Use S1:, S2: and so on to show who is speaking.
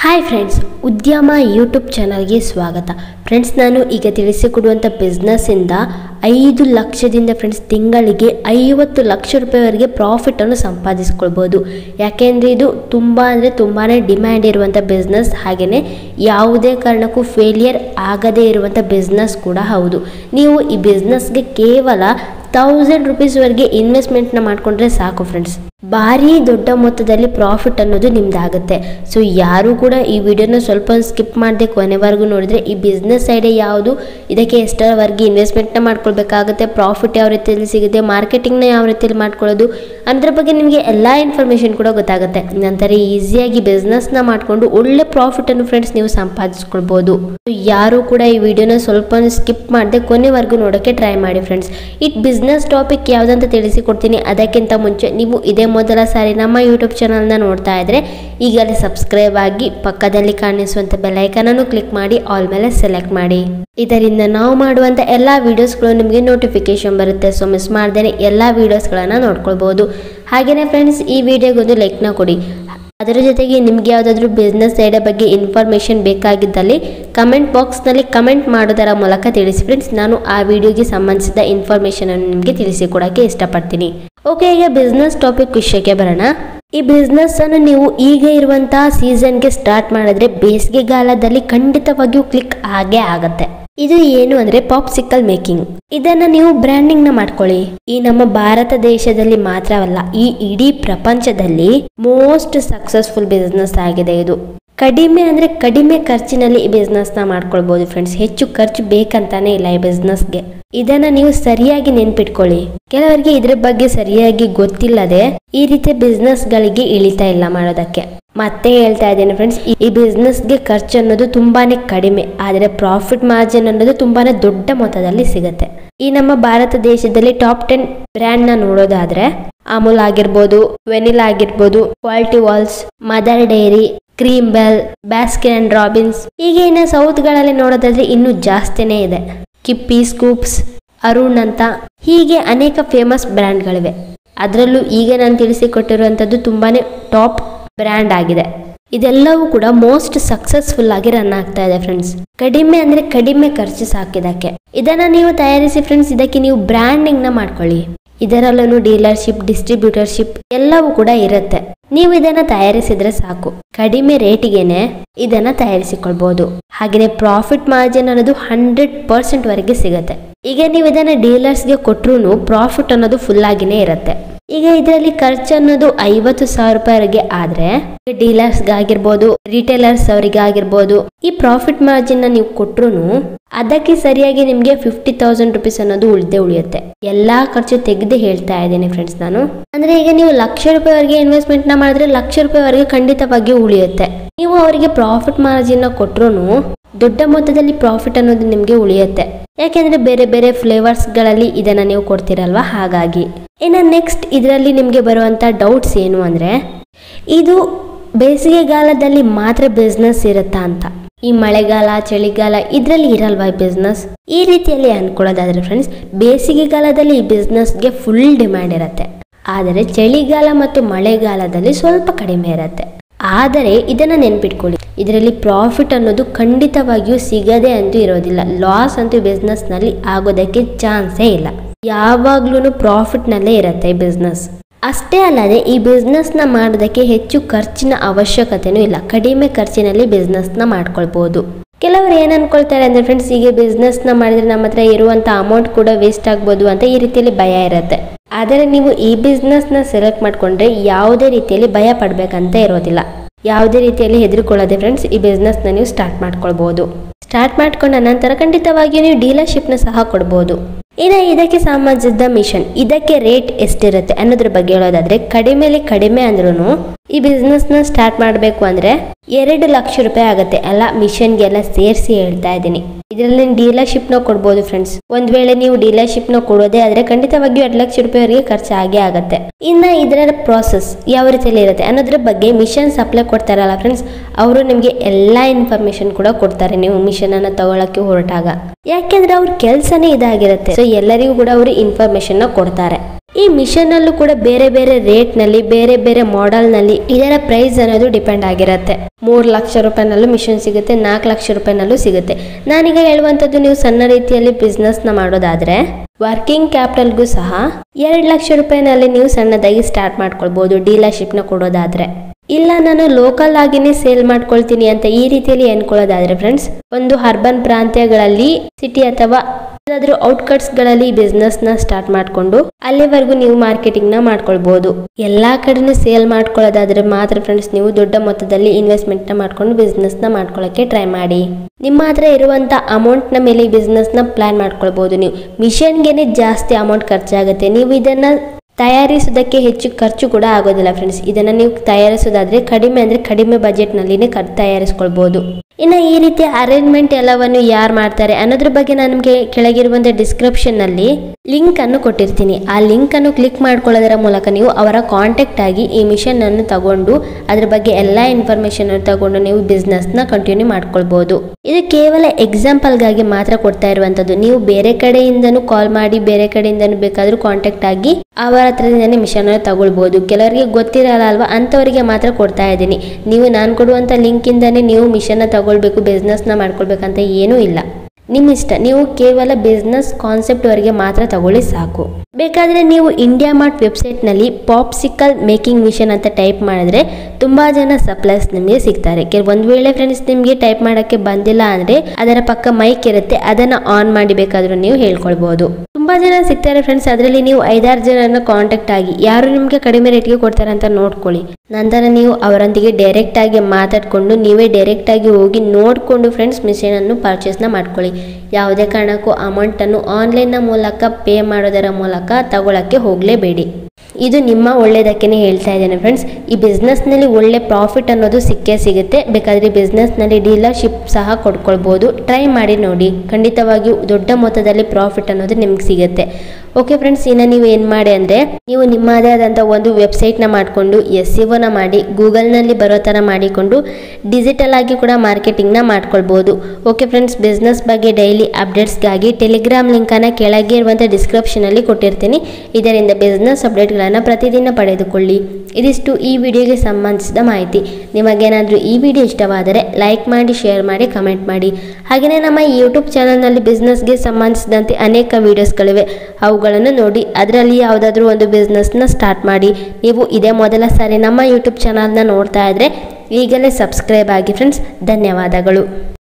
S1: hi friends ಉದ್ಯಮ YouTube ಚಾನಲ್ಗೆ ಸ್ವಾಗತ ಫ್ರೆಂಡ್ಸ್ ನಾನು ಈಗ ತಿಳಿಸಿಕೊಡುವಂಥ ಬಿಸ್ನೆಸ್ಸಿಂದ ಐದು ಲಕ್ಷದಿಂದ ಫ್ರೆಂಡ್ಸ್ ತಿಂಗಳಿಗೆ ಐವತ್ತು ಲಕ್ಷ ರೂಪಾಯಿವರೆಗೆ ಪ್ರಾಫಿಟನ್ನು ಸಂಪಾದಿಸ್ಕೊಳ್ಬೋದು ಯಾಕೆಂದರೆ ಇದು ತುಂಬ ಅಂದರೆ ತುಂಬಾ ಡಿಮ್ಯಾಂಡ್ ಇರುವಂಥ ಬಿಸ್ನೆಸ್ ಹಾಗೆಯೇ ಯಾವುದೇ ಕಾರಣಕ್ಕೂ ಫೇಲಿಯರ್ ಆಗದೇ ಇರುವಂಥ ಬಿಸ್ನೆಸ್ ಕೂಡ ಹೌದು ನೀವು ಈ ಬಿಸ್ನೆಸ್ಗೆ ಕೇವಲ ತೌಸಂಡ್ ರುಪೀಸ್ವರೆಗೆ ಇನ್ವೆಸ್ಟ್ಮೆಂಟ್ನ ಮಾಡಿಕೊಂಡ್ರೆ ಸಾಕು ಫ್ರೆಂಡ್ಸ್ ಭಾರಿ ದೊಡ್ಡ ಮೊತ್ತದಲ್ಲಿ ಪ್ರಾಫಿಟ್ ಅನ್ನೋದು ನಿಮ್ದಾಗುತ್ತೆ ಸೊ ಯಾರು ಕೂಡ ಈ ವಿಡಿಯೋನ ಸ್ವಲ್ಪ ಸ್ಕಿಪ್ ಮಾಡದೆ ಕೊನೆವರೆಗೂ ನೋಡಿದ್ರೆ ಈ ಬಿಸ್ನೆಸ್ ಐಡಿಯಾ ಯಾವುದು ಇದಕ್ಕೆ ಎಷ್ಟರವರೆಗೆ ಇನ್ವೆಸ್ಟ್ಮೆಂಟ್ನ ಮಾಡ್ಕೊಳ್ಬೇಕಾಗುತ್ತೆ ಪ್ರಾಫಿಟ್ ಯಾವ ರೀತಿಯಲ್ಲಿ ಸಿಗುತ್ತೆ ಮಾರ್ಕೆಟಿಂಗ್ನ ಯಾವ ರೀತಿಯಲ್ಲಿ ಮಾಡ್ಕೊಳ್ಳೋದು ಅನ್ನೋದ್ರ ಬಗ್ಗೆ ನಿಮಗೆ ಎಲ್ಲ ಇನ್ಫಾರ್ಮೇಷನ್ ಕೂಡ ಗೊತ್ತಾಗುತ್ತೆ ನಂತರ ಈಸಿಯಾಗಿ ಬಿಸ್ನೆಸ್ನ ಮಾಡಿಕೊಂಡು ಒಳ್ಳೆ ಪ್ರಾಫಿಟನ್ನು ಫ್ರೆಂಡ್ಸ್ ನೀವು ಸಂಪಾದಿಸ್ಕೊಳ್ಬೋದು So ಯಾರು ಕೂಡ ಈ ವಿಡಿಯೋನ ಸ್ವಲ್ಪ ಸ್ಕಿಪ್ ಮಾಡದೆ ಕೊನೆವರೆಗೂ ನೋಡೋಕ್ಕೆ ಟ್ರೈ ಮಾಡಿ ಫ್ರೆಂಡ್ಸ್ ಈ ಬಿಸ್ನೆಸ್ ಟಾಪಿಕ್ ಯಾವುದಂತ ತಿಳಿಸಿಕೊಡ್ತೀನಿ ಅದಕ್ಕಿಂತ ಮುಂಚೆ ನೀವು ಇದೇ ಮೊದಲ ಸಾರಿ ನಮ್ಮ ಯೂಟ್ಯೂಬ್ ಚಾನಲ್ನ ನೋಡ್ತಾ ಇದ್ರೆ ಈಗಲೇ ಸಬ್ಸ್ಕ್ರೈಬ್ ಆಗಿ ಪಕ್ಕದಲ್ಲಿ ಕಾಣಿಸುವಂಥ ಬೆಲ್ಲೈಕನನ್ನು ಕ್ಲಿಕ್ ಮಾಡಿ ಆಲ್ ಮೇಲೆ ಸೆಲೆಕ್ಟ್ ಮಾಡಿ ಇದರಿಂದ ನಾವು ಮಾಡುವಂಥ ಎಲ್ಲ ವೀಡಿಯೋಸ್ಗಳು ನಿಮಗೆ ನೋಟಿಫಿಕೇಶನ್ ಬರುತ್ತೆ ಸೊ ಮಿಸ್ ಮಾಡ್ದೇನೆ ಎಲ್ಲ ವೀಡಿಯೋಸ್ಗಳನ್ನು ನೋಡ್ಕೊಳ್ಬೋದು ಹಾಗೆಯೇ ಫ್ರೆಂಡ್ಸ್ ಈ ವಿಡಿಯೋಗೊಂದು ಲೈಕ್ನ ಕೊಡಿ ಅದರ ಜೊತೆಗೆ ನಿಮ್ಗೆ ಯಾವುದಾದ್ರೂ ಬಿಸ್ನೆಸ್ ಐಡಿಯಾ ಬಗ್ಗೆ ಇನ್ಫಾರ್ಮೇಷನ್ ಬೇಕಾಗಿದ್ದಲ್ಲಿ ಕಮೆಂಟ್ ಬಾಕ್ಸ್ನಲ್ಲಿ ಕಮೆಂಟ್ ಮಾಡೋದರ ಮೂಲಕ ತಿಳಿಸಿ ಫ್ರೆಂಡ್ಸ್ ನಾನು ಆ ವಿಡಿಯೋಗೆ ಸಂಬಂಧಿಸಿದ ಇನ್ಫಾರ್ಮೇಷನ್ ಅನ್ನು ನಿಮಗೆ ತಿಳಿಸಿಕೊಡೋಕ್ಕೆ ಇಷ್ಟಪಡ್ತೀನಿ ಓಕೆ ಈಗ ಬಿಸ್ನೆಸ್ ಟಾಪಿಕ್ ವಿಷಯಕ್ಕೆ ಬರೋಣ ಈ ಬಿಸ್ನೆಸ್ ಅನ್ನು ನೀವು ಈಗ ಇರುವಂತಹ ಸೀಸನ್ಗೆ ಸ್ಟಾರ್ಟ್ ಮಾಡಿದ್ರೆ ಬೇಸಿಗೆಗಾಲದಲ್ಲಿ ಖಂಡಿತವಾಗಿಯೂ ಕ್ಲಿಕ್ ಆಗೇ ಆಗತ್ತೆ ಇದು ಏನು ಅಂದ್ರೆ ಪಾಪ್ಸಿಕಲ್ ಮೇಕಿಂಗ್ ಇದನ್ನ ನೀವು ಬ್ರ್ಯಾಂಡಿಂಗ್ ನ ಮಾಡ್ಕೊಳ್ಳಿ ಈ ನಮ್ಮ ಭಾರತ ದೇಶದಲ್ಲಿ ಮಾತ್ರವಲ್ಲ ಈ ಇಡೀ ಪ್ರಪಂಚದಲ್ಲಿ ಮೋಸ್ಟ್ ಸಕ್ಸಸ್ಫುಲ್ ಬಿಸ್ನೆಸ್ ಆಗಿದೆ ಇದು ಕಡಿಮೆ ಅಂದ್ರೆ ಕಡಿಮೆ ಖರ್ಚಿನಲ್ಲಿ ಈ ಬಿಸ್ನೆಸ್ ನ ಮಾಡ್ಕೊಳ್ಬಹುದು ಫ್ರೆಂಡ್ಸ್ ಹೆಚ್ಚು ಖರ್ಚು ಬೇಕಂತಾನೆ ಇಲ್ಲ ಈ ಬಿಸ್ನೆಸ್ಗೆ ಇದನ್ನ ನೀವು ಸರಿಯಾಗಿ ನೆನ್ಪಿಟ್ಕೊಳ್ಳಿ ಕೆಲವರಿಗೆ ಇದ್ರ ಬಗ್ಗೆ ಸರಿಯಾಗಿ ಗೊತ್ತಿಲ್ಲದೆ ಈ ರೀತಿಯ ಬಿಸ್ನೆಸ್ ಗಳಿಗೆ ಇಳಿತಾ ಇಲ್ಲ ಮಾಡೋದಕ್ಕೆ ಮತ್ತೆ ಹೇಳ್ತಾ ಇದ್ದೇನೆ ಫ್ರೆಂಡ್ಸ್ ಈ ಬಿಸ್ನೆಸ್ಗೆ ಖರ್ಚು ಅನ್ನೋದು ತುಂಬಾನೇ ಕಡಿಮೆ ಆದರೆ ಪ್ರಾಫಿಟ್ ಮಾರ್ಜಿನ್ ಅನ್ನೋದು ತುಂಬಾನೇ ದೊಡ್ಡ ಮೊತ್ತದಲ್ಲಿ ಸಿಗುತ್ತೆ ಈ ನಮ್ಮ ಭಾರತ ದೇಶದಲ್ಲಿ ಟಾಪ್ ಟೆನ್ ಬ್ರ್ಯಾಂಡ್ ನ ನೋಡೋದಾದ್ರೆ ಅಮೂಲ್ ಆಗಿರ್ಬೋದು ವೆನಿಲಾ ಆಗಿರ್ಬೋದು Kwality Wall's Mother Dairy Cream Bell Baskin and Robbins ಹೀಗೆ ಇನ್ನು ಸೌತ್ಗಳಲ್ಲಿ ನೋಡೋದಾದ್ರೆ ಇನ್ನೂ ಜಾಸ್ತಿನೇ ಇದೆ ಕಿಪ್ಪಿ ಸ್ಕೂಪ್ಸ್ ಅರುಣ್ ಅಂತ ಹೀಗೆ ಅನೇಕ ಫೇಮಸ್ ಬ್ರ್ಯಾಂಡ್ಗಳಿವೆ ಅದರಲ್ಲೂ ಈಗ ನಾನು ತಿಳಿಸಿಕೊಟ್ಟಿರುವಂಥದ್ದು ತುಂಬಾನೇ ಟಾಪ್ ಬ್ರ್ಯಾಂಡ್ ಆಗಿದೆ ಇದೆಲ್ಲವೂ ಕೂಡ ಮೋಸ್ಟ್ ಸಕ್ಸಸ್ಫುಲ್ ಆಗಿ ರನ್ ಆಗ್ತಾ ಇದೆ ಫ್ರೆಂಡ್ಸ್ ಕಡಿಮೆ ಅಂದ್ರೆ ಕಡಿಮೆ ಖರ್ಚು ಸಾಕಿದಕ್ಕೆ ಇದನ್ನ ನೀವು ತಯಾರಿಸಿ ಫ್ರೆಂಡ್ಸ್ ಇದಕ್ಕೆ ನೀವು ಬ್ರ್ಯಾಂಡಿಂಗ್ ನ ಮಾಡ್ಕೊಳ್ಳಿ ಇದರಲ್ಲೂ ಡೀಲರ್ಶಿಪ್ ಡಿಸ್ಟ್ರಿಬ್ಯೂಟರ್ಶಿಪ್ ಎಲ್ಲವೂ ಕೂಡ ಇರುತ್ತೆ ನೀವು ಇದನ್ನ ತಯಾರಿಸಿದ್ರೆ ಸಾಕು ಕಡಿಮೆ ರೇಟಿಗೆನೆ ಇದನ್ನ ತಯಾರಿಸಿಕೊಳ್ಬಹುದು ಹಾಗೆಯೇ ಪ್ರಾಫಿಟ್ ಮಾರ್ಜಿನ್ ಅನ್ನೋದು ಹಂಡ್ರೆಡ್ ಪರ್ಸೆಂಟ್ ವರೆಗೆ ಸಿಗುತ್ತೆ ಈಗ ನೀವು ಇದನ್ನ ಡೀಲರ್ಸ್ಗೆ ಕೊಟ್ರು ಪ್ರಾಫಿಟ್ ಅನ್ನೋದು ಫುಲ್ ಆಗಿನೇ ಇರುತ್ತೆ ಈಗ ಇದರಲ್ಲಿ ಖರ್ಚು ಅನ್ನೋದು ಐವತ್ತು ಸಾವಿರ ರೂಪಾಯಿವರೆಗೆ ಆದ್ರೆ ಡೀಲರ್ಸ್ಗಾಗಿರ್ಬೋದು ರಿಟೇಲರ್ಸ್ ಅವರಿಗೆ ಆಗಿರ್ಬೋದು ಈ ಪ್ರಾಫಿಟ್ ಮಾರ್ಜಿನ್ ನೀವು ಕೊಟ್ರು ಅದಕ್ಕೆ ಸರಿಯಾಗಿ ನಿಮ್ಗೆ ಫಿಫ್ಟಿ ತೌಸಂಡ್ ರುಪೀಸ್ ಅನ್ನೋದು ಉಳಿದೇ ಉಳಿಯುತ್ತೆ ಎಲ್ಲಾ ಖರ್ಚು ತೆಗೆದು ಹೇಳ್ತಾ ಇದ್ದೀನಿ ಫ್ರೆಂಡ್ಸ್ ನಾನು ಅಂದ್ರೆ ಈಗ ನೀವು ಲಕ್ಷ ರೂಪಾಯಿವರೆಗೆ ಇನ್ವೆಸ್ಟ್ಮೆಂಟ್ ನ ಮಾಡಿದ್ರೆ ಲಕ್ಷ ರೂಪಾಯಿವರೆಗೆ ಖಂಡಿತವಾಗಿಯೂ ಉಳಿಯುತ್ತೆ ನೀವು ಅವರಿಗೆ ಪ್ರಾಫಿಟ್ ಮಾರ್ಜಿನ್ ಕೊಟ್ರು ದೊಡ್ಡ ಮೊತ್ತದಲ್ಲಿ ಪ್ರಾಫಿಟ್ ಅನ್ನೋದು ನಿಮ್ಗೆ ಉಳಿಯುತ್ತೆ ಯಾಕೆಂದ್ರೆ ಬೇರೆ ಬೇರೆ ಫ್ಲೇವರ್ಸ್ ಗಳಲ್ಲಿ ಇದನ್ನ ನೀವು ಕೊಡ್ತೀರಲ್ವಾ ಹಾಗಾಗಿ ಇನ್ನು ನೆಕ್ಸ್ಟ್ ಇದರಲ್ಲಿ ನಿಮ್ಗೆ ಬರುವಂತ ಡೌಟ್ಸ್ ಏನು ಅಂದ್ರೆ ಇದು ಬೇಸಿಗೆಗಾಲದಲ್ಲಿ ಮಾತ್ರ ಬಿಸ್ನೆಸ್ ಇರುತ್ತಾ ಅಂತ ಈ ಮಳೆಗಾಲ ಚಳಿಗಾಲ ಇದರಲ್ಲಿ ಇರಲ್ವಾ ಈ ಬಿಸ್ನೆಸ್ ಈ ರೀತಿಯಲ್ಲಿ ಅನ್ಕೊಳ್ಳೋದಾದ್ರೆ ಫ್ರೆಂಡ್ಸ್ ಬೇಸಿಗೆಗಾಲದಲ್ಲಿ ಈ ಬಿಸ್ನೆಸ್ಗೆ ಫುಲ್ ಡಿಮ್ಯಾಂಡ್ ಇರುತ್ತೆ ಆದರೆ ಚಳಿಗಾಲ ಮತ್ತು ಮಳೆಗಾಲದಲ್ಲಿ ಸ್ವಲ್ಪ ಕಡಿಮೆ ಇರುತ್ತೆ ಆದರೆ ಇದನ್ನ ನೆನ್ಪಿಟ್ಕೊಳ್ಳಿ ಇದರಲ್ಲಿ ಪ್ರಾಫಿಟ್ ಅನ್ನೋದು ಖಂಡಿತವಾಗಿಯೂ ಸಿಗದೆ ಅಂತೂ ಇರೋದಿಲ್ಲ ಲಾಸ್ ಅಂತೂ ಬಿಸ್ನೆಸ್ ನಲ್ಲಿ ಆಗೋದಕ್ಕೆ ಚಾನ್ಸೇ ಇಲ್ಲ ಯಾವಾಗ್ಲೂ ಪ್ರಾಫಿಟ್ ನಲ್ಲೇ ಇರುತ್ತೆ ಈ ಬಿಸ್ನೆಸ್ ಅಷ್ಟೇ ಅಲ್ಲದೆ ಈ ಬಿಸ್ನೆಸ್ ನ ಮಾಡೋದಕ್ಕೆ ಹೆಚ್ಚು ಖರ್ಚಿನ ಅವಶ್ಯಕತೆನೂ ಇಲ್ಲ ಕಡಿಮೆ ಖರ್ಚಿನಲ್ಲಿ ಬಿಸ್ನೆಸ್ ನ ಮಾಡ್ಕೊಳ್ಬಹುದು ಕೆಲವರು ಏನ್ ಅನ್ಕೊಳ್ತಾರೆ ಅಂದ್ರೆ ಫ್ರೆಂಡ್ಸ್ ಈಗ ಬಿಸ್ನೆಸ್ ನ ಮಾಡಿದ್ರೆ ನಮ್ಮ ಹತ್ರ ಇರುವಂತ ಅಮೌಂಟ್ ಕೂಡ ವೇಸ್ಟ್ ಆಗ್ಬೋದು ಅಂತ ಈ ರೀತಿಯಲ್ಲಿ ಭಯ ಇರುತ್ತೆ ಆದರೆ ನೀವು ಈ ಬಿಸ್ನೆಸ್ ನ ಸೆಲೆಕ್ಟ್ ಮಾಡ್ಕೊಂಡ್ರೆ ಯಾವುದೇ ರೀತಿಯಲ್ಲಿ ಭಯ ಪಡ್ಬೇಕಂತ ಇರೋದಿಲ್ಲ ಯಾವುದೇ ರೀತಿಯಲ್ಲಿ ಹೆದರ್ಕೊಳ್ಳೋದೆ ಫ್ರೆಂಡ್ಸ್ ಈ ಬಿಸ್ನೆಸ್ ನ ನೀವು ಸ್ಟಾರ್ಟ್ ಮಾಡ್ಕೊಳ್ಬಹುದು ಸ್ಟಾರ್ಟ್ ಮಾಡ್ಕೊಂಡ ನಂತರ ಖಂಡಿತವಾಗಿಯೂ ನೀವು ಡೀಲರ್ಶಿಪ್ ನ ಸಹ ಕೊಡ್ಬೋದು ಇನ್ನು ಇದಕ್ಕೆ ಸಂಬಂಧಿಸಿದ ಮಿಷನ್ ಇದಕ್ಕೆ ರೇಟ್ ಎಷ್ಟಿರುತ್ತೆ ಅನ್ನೋದ್ರ ಬಗ್ಗೆ ಹೇಳೋದಾದ್ರೆ ಕಡಿಮೆಲಿ ಕಡಿಮೆ ಅಂದ್ರೂ ಈ ಬಿಸ್ನೆಸ್ ನ ಸ್ಟಾರ್ಟ್ ಮಾಡಬೇಕು ಅಂದ್ರೆ ಎರಡು ಲಕ್ಷ ರೂಪಾಯಿ ಆಗುತ್ತೆ ಎಲ್ಲ ಮಿಷನ್ಗೆಲ್ಲ ಸೇರಿಸಿ ಹೇಳ್ತಾ ಇದ್ದೀನಿ ಇದರಲ್ಲಿ ಡೀಲರ್ಶಿಪ್ ನ ಕೊಡ್ಬೋದು ಫ್ರೆಂಡ್ಸ್ ಒಂದ್ ವೇಳೆ ನೀವು ಡೀಲರ್ಶಿಪ್ ನ ಕೊಡೋದೇ ಆದ್ರೆ ಖಂಡಿತವಾಗಿಯೂ ಎರಡು ಲಕ್ಷ ರೂಪಾಯಿವರೆಗೆ ಖರ್ಚು ಆಗೇ ಆಗುತ್ತೆ ಇನ್ನ ಇದರ ಪ್ರಾಸೆಸ್ ಯಾವ ರೀತಿಯಲ್ಲಿ ಇರುತ್ತೆ ಅನ್ನೋದ್ರ ಬಗ್ಗೆ ಮಿಷನ್ ಸಪ್ಲೈ ಕೊಡ್ತಾರಲ್ಲ ಫ್ರೆಂಡ್ಸ್ ಅವರು ನಿಮ್ಗೆ ಎಲ್ಲಾ ಇನ್ಫಾರ್ಮೇಶನ್ ಕೂಡ ಕೊಡ್ತಾರೆ ನೀವು ಮಿಷನ್ ಅನ್ನ ತಗೊಳಕ್ಕೆ ಹೊರಟಾಗ ಯಾಕೆಂದ್ರೆ ಅವ್ರ ಕೆಲ್ಸನೇ ಇದಾಗಿರುತ್ತೆ ಸೊ ಎಲ್ಲರಿಗೂ ಕೂಡ ಅವರು ಇನ್ಫಾರ್ಮೇಶನ್ ನ ಕೊಡ್ತಾರೆ ಈ ಮಿಷನ್ ಅಲ್ಲೂ ಕೂಡ ಬೇರೆ ಬೇರೆ ರೇಟ್ ನಲ್ಲಿ ಬೇರೆ ಬೇರೆ ಮಾಡೆಲ್ ನಲ್ಲಿ ಇದರ ಪ್ರೈಸ್ ಅನ್ನೋದು ಡಿಪೆಂಡ್ ಆಗಿರುತ್ತೆ ಮೂರು ಲಕ್ಷ ರೂಪಾಯಿನಲ್ಲೂ ಮಿಷನ್ ಸಿಗುತ್ತೆ ನಾಲ್ಕು ಲಕ್ಷ ರೂಪಾಯಿನಲ್ಲೂ ಸಿಗುತ್ತೆ ನಾನೀಗ ಹೇಳುವಂಥದ್ದು ನೀವು ಸಣ್ಣ ರೀತಿಯಲ್ಲಿ ಬಿಸ್ನೆಸ್ ನ ಮಾಡೋದಾದ್ರೆ ವರ್ಕಿಂಗ್ ಕ್ಯಾಪಿಟಲ್ಗೂ ಸಹ ಎರಡು ಲಕ್ಷ ರೂಪಾಯಿನಲ್ಲಿ ನೀವು ಸಣ್ಣದಾಗಿ ಸ್ಟಾರ್ಟ್ ಮಾಡ್ಕೊಳ್ಬಹುದು ಡೀಲರ್ಶಿಪ್ ನ ಕೊಡೋದಾದ್ರೆ ಇಲ್ಲ ನಾನು ಲೋಕಲ್ ಆಗಿನೇ ಸೇಲ್ ಮಾಡ್ಕೊಳ್ತೀನಿ ಅಂತ ಈ ರೀತಿಯಲ್ಲಿ ಅನ್ಕೊಳ್ಳೋದಾದ್ರೆ ಫ್ರೆಂಡ್ಸ್ ಒಂದು ಅರ್ಬನ್ ಪ್ರಾಂತ್ಯಗಳಲ್ಲಿ ಸಿಟಿ ಅಥವಾ ಯಾವ್ದಾದ್ರು ಔಟ್ಕಟ್ಸ್ ಗಳಲ್ಲಿ ಬಿಸ್ನೆಸ್ ನ ಸ್ಟಾರ್ಟ್ ಮಾಡ್ಕೊಂಡು ಅಲ್ಲಿವರೆಗೂ ನೀವು ಮಾರ್ಕೆಟಿಂಗ್ ನ ಮಾಡ್ಕೊಳ್ಬಹುದು ಎಲ್ಲಾ ಕಡೆನೂ ಸೇಲ್ ಮಾಡ್ಕೊಳ್ಳೋದಾದ್ರೆ ಮಾತ್ರ ಫ್ರೆಂಡ್ಸ್ ನೀವು ದೊಡ್ಡ ಮೊತ್ತದಲ್ಲಿ ಇನ್ವೆಸ್ಟ್ಮೆಂಟ್ ನ ಮಾಡ್ಕೊಂಡು ಬಿಸ್ನೆಸ್ ನ ಮಾಡ್ಕೊಳ್ಳೋಕೆ ಟ್ರೈ ಮಾಡಿ ನಿಮ್ಮ ಹತ್ರ ಇರುವಂತ ಅಮೌಂಟ್ ನ ಮೇಲೆ ಬಿಸ್ನೆಸ್ ನ ಪ್ಲಾನ್ ಮಾಡ್ಕೊಳ್ಬಹುದು ನೀವು ಮಿಷನ್ಗೆನೆ ಜಾಸ್ತಿ ಅಮೌಂಟ್ ಖರ್ಚಾಗುತ್ತೆ ನೀವು ಇದನ್ನ ತಯಾರಿಸೋದಕ್ಕೆ ಹೆಚ್ಚು ಖರ್ಚು ಕೂಡ ಆಗೋದಿಲ್ಲ ಫ್ರೆಂಡ್ಸ್ ಇದನ್ನ ನೀವು ತಯಾರಿಸೋದಾದ್ರೆ ಕಡಿಮೆ ಅಂದ್ರೆ ಕಡಿಮೆ ಬಜೆಟ್ ನಲ್ಲಿನೇ ಖರ್ ತಯಾರಿಸ್ಕೊಳ್ಬಹುದು ಇನ್ನು ಈ ರೀತಿ ಅರೇಂಜ್ಮೆಂಟ್ ಎಲ್ಲವನ್ನು ಯಾರು ಮಾಡ್ತಾರೆ ಅನ್ನೋದ್ರ ಬಗ್ಗೆ ನಾನು ನಿಮಗೆ ಕೆಳಗಿರುವಂತ ಡಿಸ್ಕ್ರಿಪ್ಷನ್ ನಲ್ಲಿ ಲಿಂಕ್ ಅನ್ನು ಕೊಟ್ಟಿರ್ತೀನಿ ಆ ಲಿಂಕ್ ಅನ್ನು ಕ್ಲಿಕ್ ಮಾಡ್ಕೊಳ್ಳೋದರ ಮೂಲಕ ನೀವು ಅವರ ಕಾಂಟ್ಯಾಕ್ಟ್ ಆಗಿ ಈ ಮಿಷನ್ ಅನ್ನು ತಗೊಂಡು ಅದ್ರ ಬಗ್ಗೆ ಎಲ್ಲಾ ಇನ್ಫಾರ್ಮೇಶನ್ ತಗೊಂಡು ನೀವು ಬಿಸ್ನೆಸ್ ನ ಕಂಟಿನ್ಯೂ ಮಾಡ್ಕೊಳ್ಬಹುದು ಇದು ಕೇವಲ ಎಕ್ಸಾಂಪಲ್ ಗಾಗಿ ಮಾತ್ರ ಕೊಡ್ತಾ ಇರುವಂತದ್ದು ನೀವು ಬೇರೆ ಕಡೆಯಿಂದನೂ ಕಾಲ್ ಮಾಡಿ ಬೇರೆ ಕಡೆಯಿಂದನೂ ಬೇಕಾದ್ರೂ ಕಾಂಟ್ಯಾಕ್ಟ್ ಆಗಿ ಅವರ ಹತ್ರದಿಂದನೇ ಮಿಷನ್ ಅನ್ನು ತಗೊಳ್ಬಹುದು ಕೆಲವರಿಗೆ ಗೊತ್ತಿರಲ್ಲ ಅಲ್ವಾ ಅಂತವರಿಗೆ ಮಾತ್ರ ಕೊಡ್ತಾ ಇದ್ದೀನಿ ನೀವು ನಾನು ಕೊಡುವಂತ ಲಿಂಕ್ ಇಂದಾನೆ ನೀವು ಮಿಷನ್ ತಗೊಳ್ಬೇಕು ಬಿಸ್ನೆಸ್ ನ ಮಾಡ್ಕೊಳ್ಬೇಕಂತ ಏನೂ ಇಲ್ಲ ನಿಮ್ಮ ಇಷ್ಟ ನೀವು ಕೇವಲ ಬಿಸ್ನೆಸ್ ಕಾನ್ಸೆಪ್ಟ್ ವರೆಗೆ ಮಾತ್ರ ತಗೊಳ್ಳಿ ಸಾಕು ಬೇಕಾದ್ರೆ ನೀವು ಇಂಡಿಯಾ ಮಾರ್ಟ್ ವೆಬ್ಸೈಟ್ ನಲ್ಲಿ ಪಾಪ್ಸಿಕಲ್ ಮೇಕಿಂಗ್ ಮಿಷನ್ ಅಂತ ಟೈಪ್ ಮಾಡಿದ್ರೆ ತುಂಬಾ ಜನ ಸಪ್ಲೈಸ್ ನಿಮಗೆ ಸಿಗ್ತಾರೆ ಕೆಲ ಒಂದ್ ವೇಳೆ ಫ್ರೆಂಡ್ಸ್ ನಿಮಗೆ ಟೈಪ್ ಮಾಡಕ್ಕೆ ಬಂದಿಲ್ಲ ಅಂದ್ರೆ ಅದರ ಪಕ್ಕ ಮೈಕ್ ಇರುತ್ತೆ ಅದನ್ನ ಆನ್ ಮಾಡಿ ಬೇಕಾದ್ರೂ ನೀವು ಹೇಳ್ಕೊಳ್ಬಹುದು ತುಂಬಾ ಜನ ಸಿಗ್ತಾರೆ ಫ್ರೆಂಡ್ಸ್ ಅದರಲ್ಲಿ ನೀವು ಐದಾರು ಜನರನ್ನ ಕಾಂಟ್ಯಾಕ್ಟ್ ಆಗಿ ಯಾರು ನಿಮಗೆ ಕಡಿಮೆ ರೇಟ್ಗೆ ಕೊಡ್ತಾರೆ ಅಂತ ನೋಡ್ಕೊಳ್ಳಿ ನಂತರ ನೀವು ಅವರೊಂದಿಗೆ ಡೈರೆಕ್ಟ್ ಆಗಿ ಮಾತಾಡ್ಕೊಂಡು ನೀವೇ ಡೈರೆಕ್ಟ್ ಆಗಿ ಹೋಗಿ ನೋಡಿಕೊಂಡು ಫ್ರೆಂಡ್ಸ್ ಮಿಷನ್ ಅನ್ನು ಪರ್ಚೇಸ್ನ ಮಾಡ್ಕೊಳ್ಳಿ ಯಾವುದೇ ಕಾರಣಕ್ಕೂ ಅಮೌಂಟನ್ನು ಆನ್ಲೈನ್ನ ಮೂಲಕ ಪೇ ಮಾಡೋದರ ಮೂಲಕ ತಗೊಳಕ್ಕೆ ಹೋಗಲೇಬೇಡಿ ಇದು ನಿಮ್ಮ ಒಳ್ಳೇದಕ್ಕೇನೆ ಹೇಳ್ತಾ ಇದ್ದೇನೆ ಫ್ರೆಂಡ್ಸ್ ಈ ಬಿಸ್ನೆಸ್ನಲ್ಲಿ ಒಳ್ಳೆ ಪ್ರಾಫಿಟ್ ಅನ್ನೋದು ಸಿಕ್ಕೇ ಸಿಗುತ್ತೆ ಬೇಕಾದರೆ ಬಿಸ್ನೆಸ್ನಲ್ಲಿ ಡೀಲರ್ಶಿಪ್ ಸಹ ಕೊಡ್ಕೊಳ್ಬೋದು ಟ್ರೈ ಮಾಡಿ ನೋಡಿ ಖಂಡಿತವಾಗಿಯೂ ದೊಡ್ಡ ಮೊತ್ತದಲ್ಲಿ ಪ್ರಾಫಿಟ್ ಅನ್ನೋದು ನಿಮ್ಗೆ ಸಿಗುತ್ತೆ ಓಕೆ ಫ್ರೆಂಡ್ಸ್ ಇನ್ನು ನೀವು ಏನು ಮಾಡಿ ಅಂದರೆ ನೀವು ನಿಮ್ಮದೇ ಆದಂಥ ಒಂದು ವೆಬ್ಸೈಟ್ನ ಮಾಡಿಕೊಂಡು ಎಸ್ ಸಿ ಒನ ಮಾಡಿ ಗೂಗಲ್ನಲ್ಲಿ ಬರೋ ಥರ ಮಾಡಿಕೊಂಡು ಡಿಜಿಟಲ್ ಆಗಿ ಕೂಡ ಮಾರ್ಕೆಟಿಂಗ್ನ ಮಾಡ್ಕೊಳ್ಬೋದು ಓಕೆ ಫ್ರೆಂಡ್ಸ್ ಬಿಸ್ನೆಸ್ ಬಗ್ಗೆ ಡೈಲಿ ಅಪ್ಡೇಟ್ಸ್ಗಾಗಿ ಟೆಲಿಗ್ರಾಮ್ ಲಿಂಕನ್ನು ಕೆಳಗೆ ಇರುವಂಥ ಡಿಸ್ಕ್ರಿಪ್ಷನಲ್ಲಿ ಕೊಟ್ಟಿರ್ತೀನಿ ಇದರಿಂದ ಬಿಸ್ನೆಸ್ ಅಪ್ಡೇಟ್ಗಳನ್ನು ಪ್ರತಿದಿನ ಪಡೆದುಕೊಳ್ಳಿ ಇದಿಷ್ಟು ಈ ವಿಡಿಯೋಗೆ ಸಂಬಂಧಿಸಿದ ಮಾಹಿತಿ ನಿಮಗೇನಾದರೂ ಈ ವಿಡಿಯೋ ಇಷ್ಟವಾದರೆ ಲೈಕ್ ಮಾಡಿ ಶೇರ್ ಮಾಡಿ ಕಮೆಂಟ್ ಮಾಡಿ ಹಾಗೆಯೇ ನಮ್ಮ ಯೂಟ್ಯೂಬ್ ಚಾನಲ್ನಲ್ಲಿ ಬಿಸ್ನೆಸ್ಗೆ ಸಂಬಂಧಿಸಿದಂತೆ ಅನೇಕ ವೀಡಿಯೋಸ್ಗಳಿವೆ ಅವುಗಳನ್ನು ನೋಡಿ ಅದರಲ್ಲಿ ಯಾವುದಾದ್ರೂ ಒಂದು ಬಿಸ್ನೆಸ್ನ ಸ್ಟಾರ್ಟ್ ಮಾಡಿ ನೀವು ಇದೇ ಮೊದಲ ಸಾರಿ ನಮ್ಮ ಯೂಟ್ಯೂಬ್ ಚಾನಲ್ನ ನೋಡ್ತಾ ಇದ್ದರೆ ಈಗಲೇ ಸಬ್ಸ್ಕ್ರೈಬ್ ಆಗಿ ಫ್ರೆಂಡ್ಸ್ ಧನ್ಯವಾದಗಳು